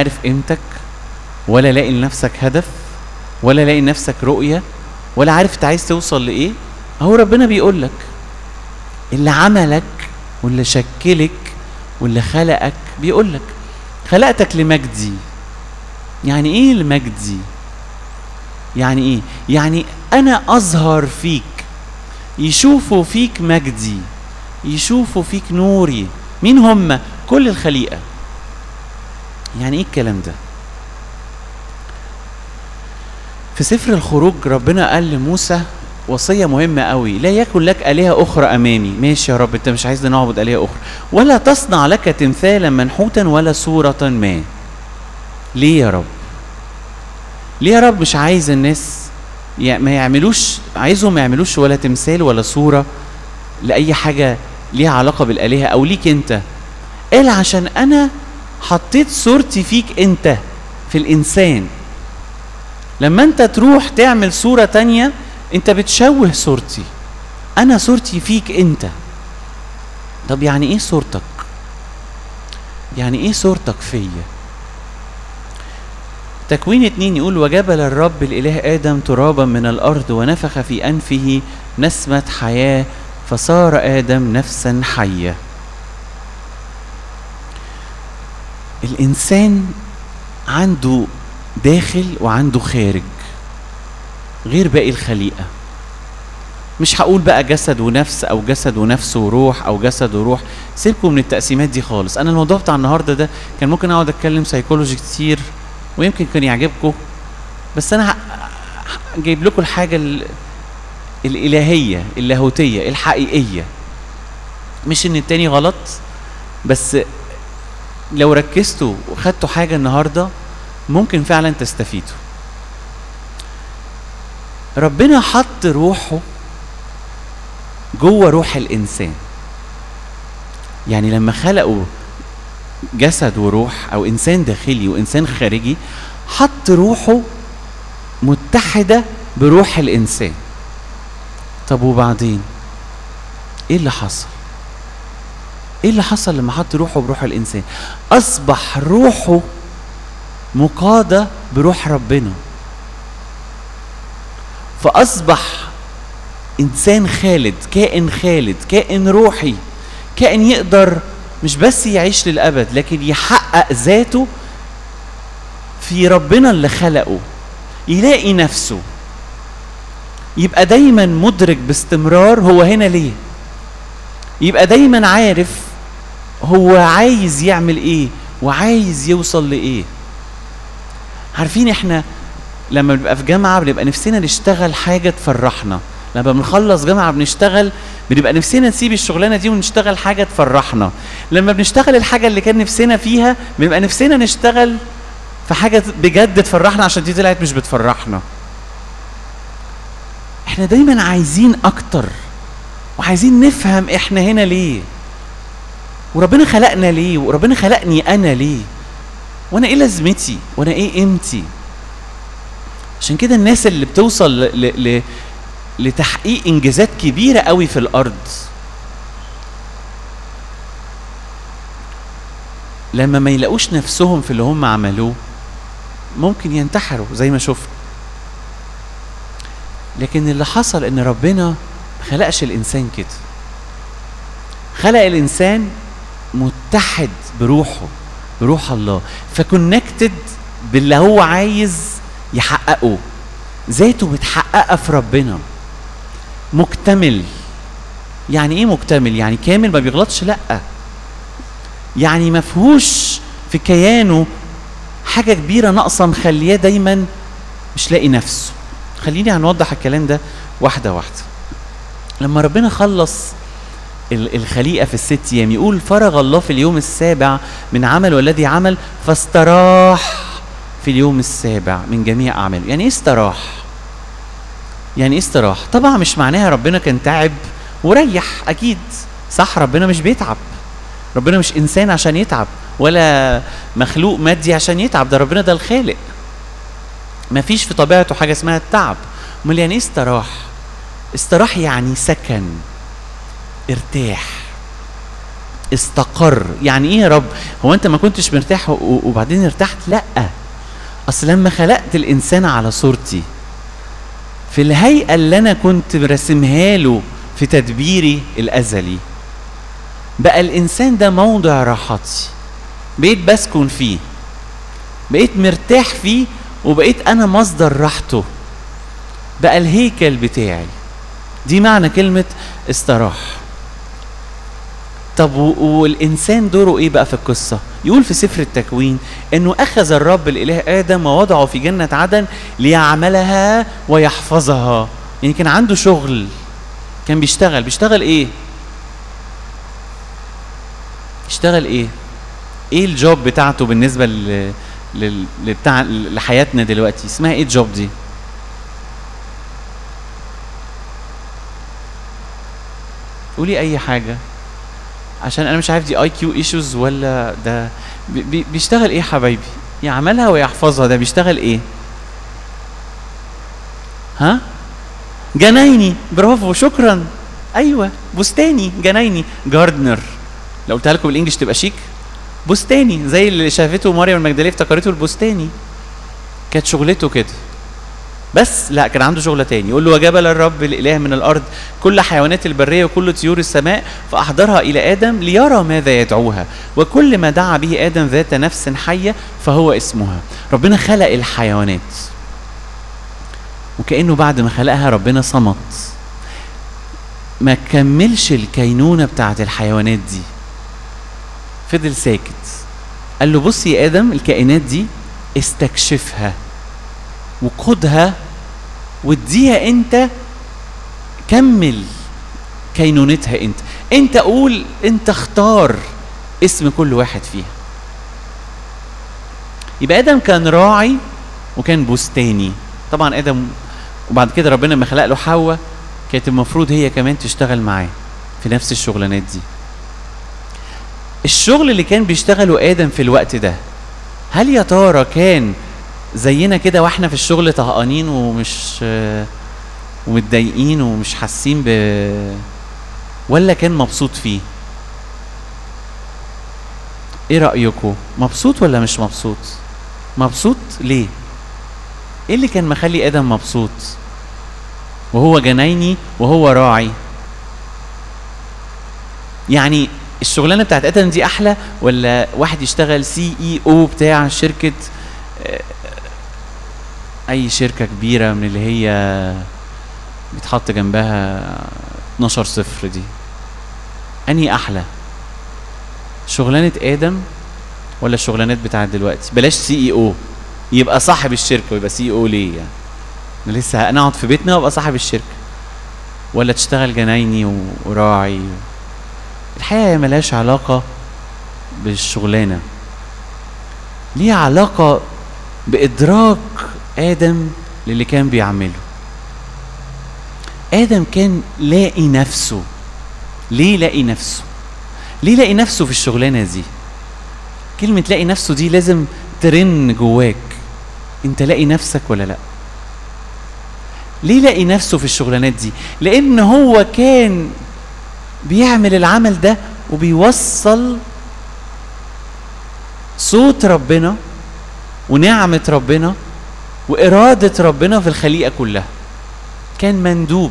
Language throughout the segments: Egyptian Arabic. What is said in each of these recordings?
عارف قيمتك ولا لاقي لنفسك هدف ولا لاقي لنفسك رؤيه ولا عارف انت عايز توصل لايه اهو ربنا بيقول لك اللي عملك واللي شكلك واللي خلقك بيقول لك خلقتك لمجدي يعني ايه لمجدي يعني ايه يعني انا اظهر فيك يشوفوا فيك مجدي يشوفوا فيك نوري مين هم كل الخليقه يعني ايه الكلام ده في سفر الخروج ربنا قال لموسى وصية مهمة قوي لا يكن لك آلهة أخرى أمامي ماشي يا رب أنت مش عايزنا نعبد آلهة أخرى ولا تصنع لك تمثالا منحوتا ولا صورة ما ليه يا رب ليه يا رب مش عايز الناس يع- ما يعملوش عايزهم ما يعملوش ولا تمثال ولا صورة لأي حاجة ليها علاقة بالآلهة أو ليك أنت قال عشان أنا حطيت صورتي فيك أنت في الإنسان لما أنت تروح تعمل صورة تانية أنت بتشوه صورتي أنا صورتي فيك أنت طب يعني إيه صورتك؟ يعني إيه صورتك فيا؟ تكوين اتنين يقول وجبل الرب الإله آدم ترابا من الأرض ونفخ في أنفه نسمة حياة فصار آدم نفسا حية الإنسان عنده داخل وعنده خارج غير باقي الخليقة مش هقول بقى جسد ونفس او جسد ونفس وروح او جسد وروح سيبكم من التقسيمات دي خالص انا الموضوع بتاع النهارده ده كان ممكن اقعد اتكلم سيكولوجي كتير ويمكن كان يعجبكم بس انا ه- ه- جايب لكم الحاجه ال- الالهيه اللاهوتيه الحقيقيه مش ان التاني غلط بس لو ركزتوا وخدتوا حاجه النهارده ممكن فعلا تستفيدوا ربنا حط روحه جوه روح الانسان يعني لما خلقوا جسد وروح او انسان داخلي وانسان خارجي حط روحه متحده بروح الانسان طب وبعدين ايه اللي حصل ايه اللي حصل لما حط روحه بروح الانسان اصبح روحه مقاده بروح ربنا فاصبح انسان خالد كائن خالد كائن روحي كائن يقدر مش بس يعيش للابد لكن يحقق ذاته في ربنا اللي خلقه يلاقي نفسه يبقى دايما مدرك باستمرار هو هنا ليه يبقى دايما عارف هو عايز يعمل ايه وعايز يوصل لايه عارفين احنا لما بنبقى في جامعه بنبقى نفسنا نشتغل حاجه تفرحنا لما بنخلص جامعه بنشتغل بنبقى نفسنا نسيب الشغلانه دي ونشتغل حاجه تفرحنا لما بنشتغل الحاجه اللي كان نفسنا فيها بنبقى نفسنا نشتغل في حاجه بجد تفرحنا عشان دي طلعت مش بتفرحنا احنا دايما عايزين اكتر وعايزين نفهم احنا هنا ليه وربنا خلقنا ليه وربنا خلقني انا ليه وانا ايه لازمتي وانا ايه قيمتي عشان كده الناس اللي بتوصل ل... ل... ل... لتحقيق انجازات كبيره قوي في الارض لما ما يلاقوش نفسهم في اللي هم عملوه ممكن ينتحروا زي ما شفنا لكن اللي حصل ان ربنا ما خلقش الانسان كده خلق الانسان متحد بروحه بروح الله فكونكتد باللي هو عايز يحققه ذاته متحققه في ربنا مكتمل يعني ايه مكتمل يعني كامل ما بيغلطش لا يعني ما فيهوش في كيانه حاجه كبيره ناقصه مخليه دايما مش لاقي نفسه خليني هنوضح الكلام ده واحده واحده لما ربنا خلص ال- الخليقه في الست ايام يقول فرغ الله في اليوم السابع من عمله الذي عمل فاستراح في اليوم السابع من جميع اعماله يعني ايه استراح يعني ايه استراح طبعا مش معناها ربنا كان تعب وريح اكيد صح ربنا مش بيتعب ربنا مش انسان عشان يتعب ولا مخلوق مادي عشان يتعب ده ربنا ده الخالق ما فيش في طبيعته حاجه اسمها التعب امال يعني ايه استراح استراح يعني سكن ارتاح استقر يعني ايه يا رب هو انت ما كنتش مرتاح و- وبعدين ارتحت لا اصل لما خلقت الانسان على صورتي في الهيئه اللي انا كنت راسمها له في تدبيري الازلي بقى الانسان ده موضع راحتي بقيت بسكن فيه بقيت مرتاح فيه وبقيت انا مصدر راحته بقى الهيكل بتاعي دي معنى كلمة استراح طب و- والإنسان دوره إيه بقى في القصة؟ يقول في سفر التكوين إنه أخذ الرب الإله آدم ووضعه في جنة عدن ليعملها ويحفظها يعني كان عنده شغل كان بيشتغل بيشتغل إيه؟ يشتغل إيه؟ إيه الجوب بتاعته بالنسبة ل... لل... لبتاع... لحياتنا دلوقتي اسمها إيه الجوب دي؟ قولي اي حاجه عشان انا مش عارف دي اي كيو ايشوز ولا ده بي- بي- بيشتغل ايه حبايبي يعملها ويحفظها ده بيشتغل ايه ها جنايني برافو شكرا ايوه بستاني جنايني جاردنر لو قلتها لكم بالانجلش تبقى شيك بستاني زي اللي شافته مريم المجدليه افتكرته البستاني كانت شغلته كده بس لا كان عنده شغله تاني يقول له وجبل الرب الاله من الارض كل حيوانات البريه وكل طيور السماء فاحضرها الى ادم ليرى ماذا يدعوها وكل ما دعا به ادم ذات نفس حيه فهو اسمها ربنا خلق الحيوانات وكانه بعد ما خلقها ربنا صمت ما كملش الكينونه بتاعت الحيوانات دي فضل ساكت قال له بص يا ادم الكائنات دي استكشفها وقودها واديها انت كمل كينونتها انت انت قول انت اختار اسم كل واحد فيها يبقى ادم كان راعي وكان بستاني طبعا ادم وبعد كده ربنا لما خلق له حواء كانت المفروض هي كمان تشتغل معاه في نفس الشغلانات دي الشغل اللي كان بيشتغله ادم في الوقت ده هل يا ترى كان زينا كده واحنا في الشغل طهقانين ومش آه، ومتضايقين ومش حاسين ب ولا كان مبسوط فيه ايه رأيكم مبسوط ولا مش مبسوط مبسوط ليه ايه اللي كان مخلي ادم مبسوط وهو جنايني وهو راعي يعني الشغلانه بتاعت ادم دي احلى ولا واحد يشتغل سي اي او بتاع شركه آه، اي شركه كبيره من اللي هي بيتحط جنبها 12 صفر دي انهي احلى شغلانه ادم ولا الشغلانات بتاعت دلوقتي بلاش سي اي او يبقى صاحب الشركه ويبقى سي او ليه يعني انا لسه نقعد في بيتنا وابقى صاحب الشركه ولا تشتغل جنايني و- وراعي الحقيقه هي ملهاش علاقه بالشغلانه ليها علاقه بادراك ادم للي كان بيعمله ادم كان لاقي نفسه ليه لاقي نفسه ليه لاقي نفسه في الشغلانه دي كلمه لاقي نفسه دي لازم ترن جواك انت لاقي نفسك ولا لا ليه لاقي نفسه في الشغلانات دي لان هو كان بيعمل العمل ده وبيوصل صوت ربنا ونعمة ربنا وإرادة ربنا في الخليقة كلها كان مندوب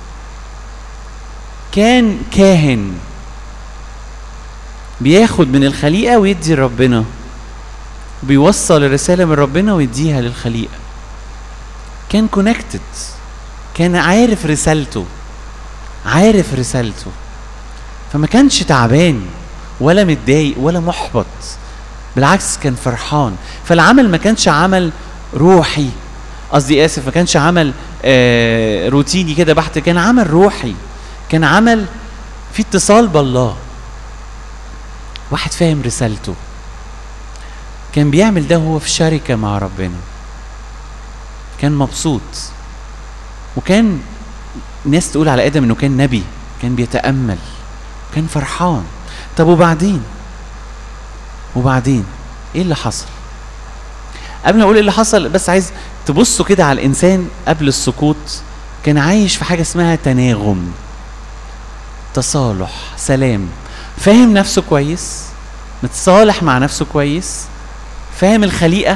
كان كاهن بياخد من الخليقة ويدي لربنا بيوصل الرسالة من ربنا ويديها للخليقة كان كونكتد كان عارف رسالته عارف رسالته فما كانش تعبان ولا متضايق ولا محبط بالعكس كان فرحان فالعمل ما كانش عمل روحي قصدي اسف ما كانش عمل آه روتيني كده بحت كان عمل روحي كان عمل في اتصال بالله واحد فاهم رسالته كان بيعمل ده وهو في شركة مع ربنا كان مبسوط وكان ناس تقول على ادم انه كان نبي كان بيتامل كان فرحان طب وبعدين وبعدين ايه اللي حصل قبل ما اقول ايه اللي حصل بس عايز تبصوا كده على الانسان قبل السقوط كان عايش في حاجه اسمها تناغم تصالح سلام فاهم نفسه كويس متصالح مع نفسه كويس فاهم الخليقه